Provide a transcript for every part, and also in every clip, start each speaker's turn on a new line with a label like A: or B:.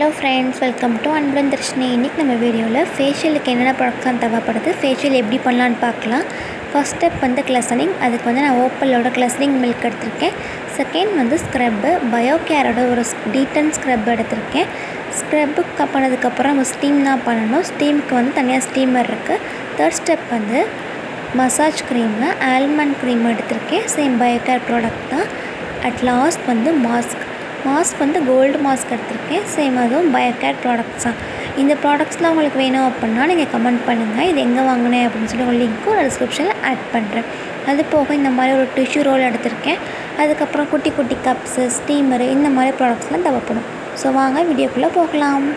A: hello friends welcome to அன்புடன் தர்ஷினி இன்றைக்கி நம்ம வீடியோவில் ஃபேஷியலுக்கு என்னென்ன ப்ராடக்ட்ஸ் தான் தேவைப்படுது ஃபேஷியல் எப்படி பண்ணலான்னு பார்க்கலாம் ஃபஸ்ட் ஸ்டெப் வந்து கிளசனிங் அதுக்கு வந்து நான் ஓப்பலோட கிளசனிங் மில்க் எடுத்திருக்கேன் செகண்ட் வந்து ஸ்க்ரப்பு பயோகேரோட ஒரு டீட்டன் ஸ்க்ரப் எடுத்திருக்கேன் ஸ்க்ரப்பு க பண்ணதுக்கப்புறம் நம்ம ஸ்டீம் தான் பண்ணணும் ஸ்டீமுக்கு வந்து தனியாக ஸ்டீமர் இருக்குது தேர்ட் ஸ்டெப் வந்து மசாஜ் க்ரீமு ஆல்மண்ட் க்ரீம் எடுத்திருக்கேன் சேம் பயோகேர் ப்ராடக்ட் தான் அட் லாஸ்ட் வந்து மாஸ்க் மாஸ்க் வந்து கோல்டு மாஸ்க் எடுத்திருக்கேன் சேம் அதுவும் பயோகேர் ப்ராடக்ட்ஸ் தான் இந்த ப்ராடக்ட்ஸ்லாம் உங்களுக்கு வேணும் அப்படின்னா நீங்கள் கமெண்ட் பண்ணுங்கள் இது எங்கே வாங்கினேன் அப்படின்னு சொல்லி ஒரு லிங்க்கும் நான் டிஸ்கிரிப்ஷனில் ஆட் பண்ணுறேன் அது போக இந்த மாதிரி ஒரு டிஷ்யூ ரோல் எடுத்திருக்கேன் அதுக்கப்புறம் குட்டி குட்டி கப்ஸு ஸ்டீமரு இந்த மாதிரி ப்ராடக்ட்ஸ்லாம் தேவைப்படும் ஸோ வாங்க வீடியோக்குள்ளே போகலாம்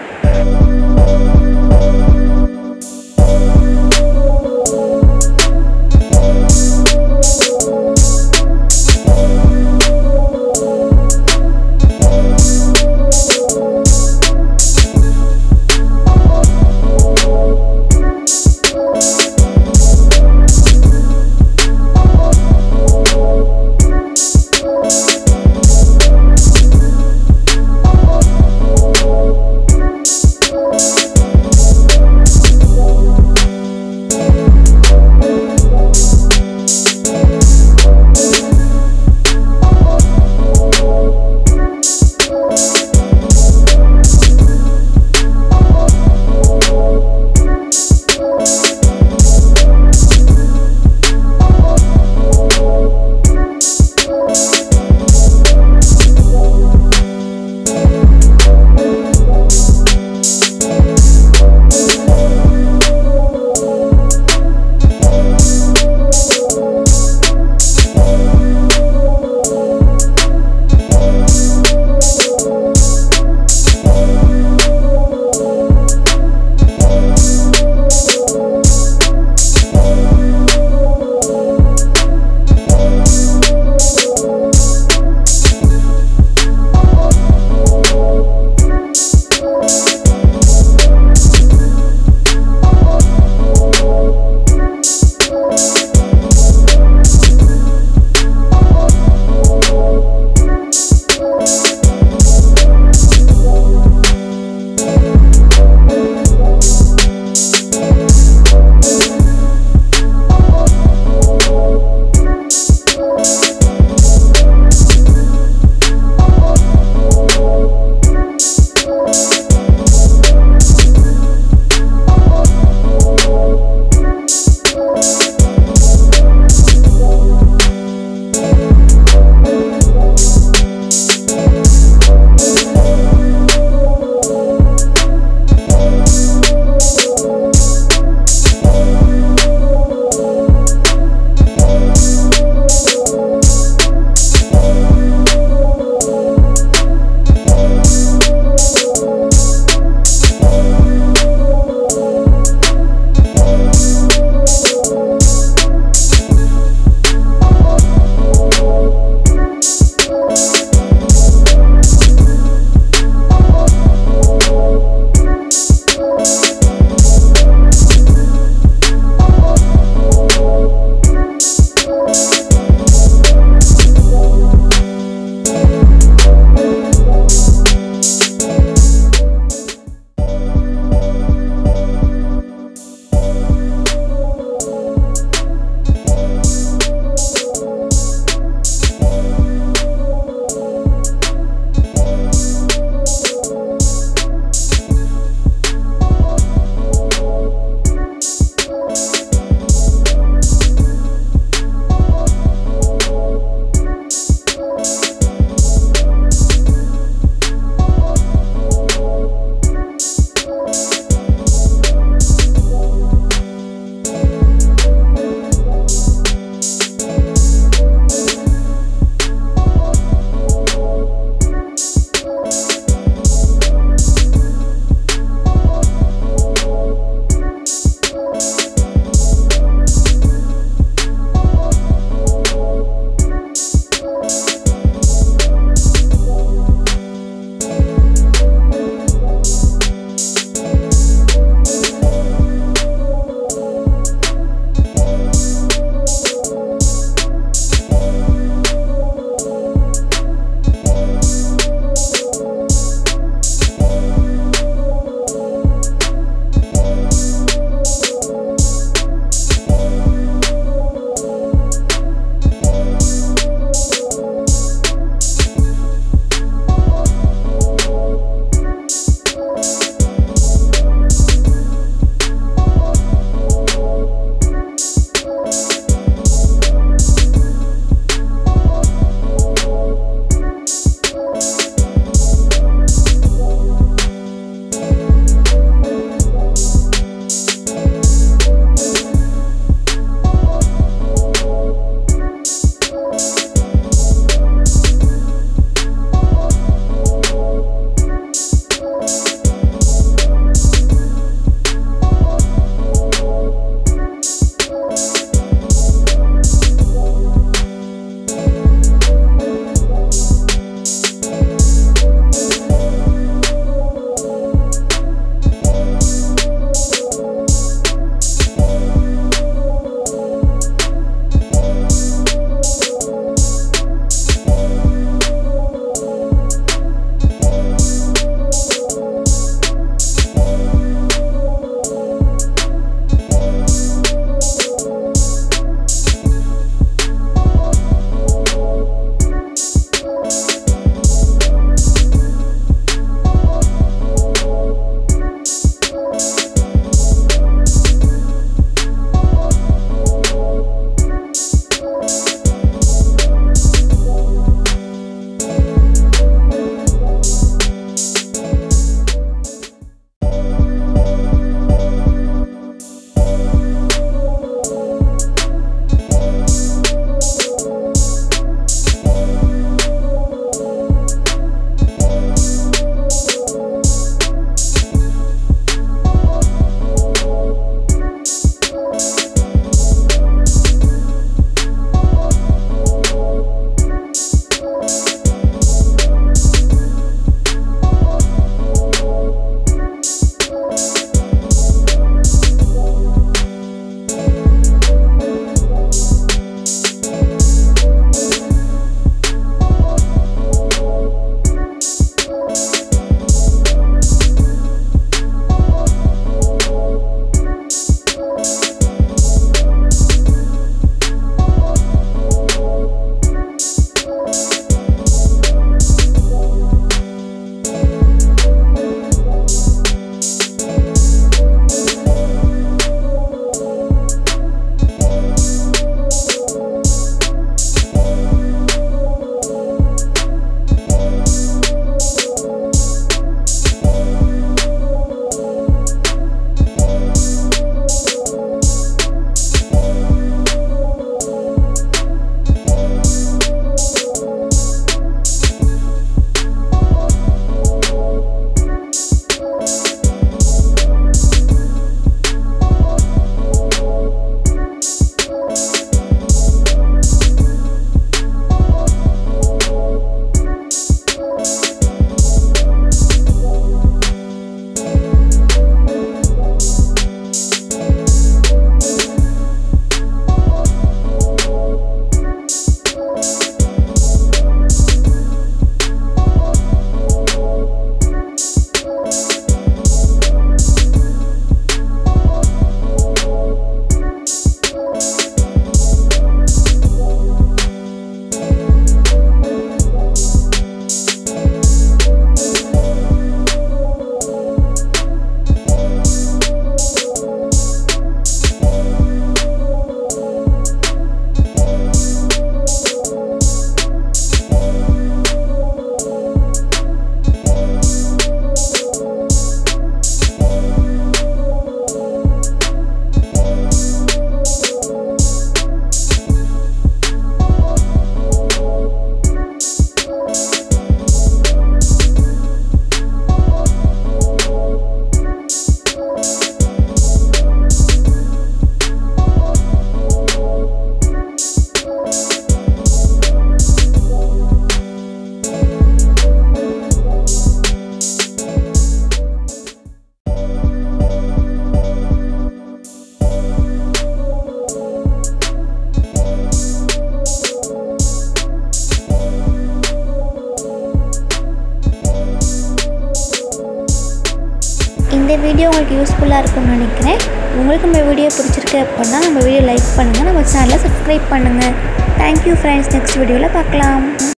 A: இந்த வீடியோ உங்களுக்கு யூஸ்ஃபுல்லாக இருக்கும்னு நினைக்கிறேன் உங்களுக்கு நம்ம வீடியோ பிடிச்சிருக்கு அப்படின்னா நம்ம வீடியோ லைக் பண்ணுங்கள் நம்ம சேனலை சப்ஸ்கிரைப் பண்ணுங்கள் தேங்க்யூ ஃப்ரெண்ட்ஸ் நெக்ஸ்ட் வீடியோவில் பார்க்கலாம்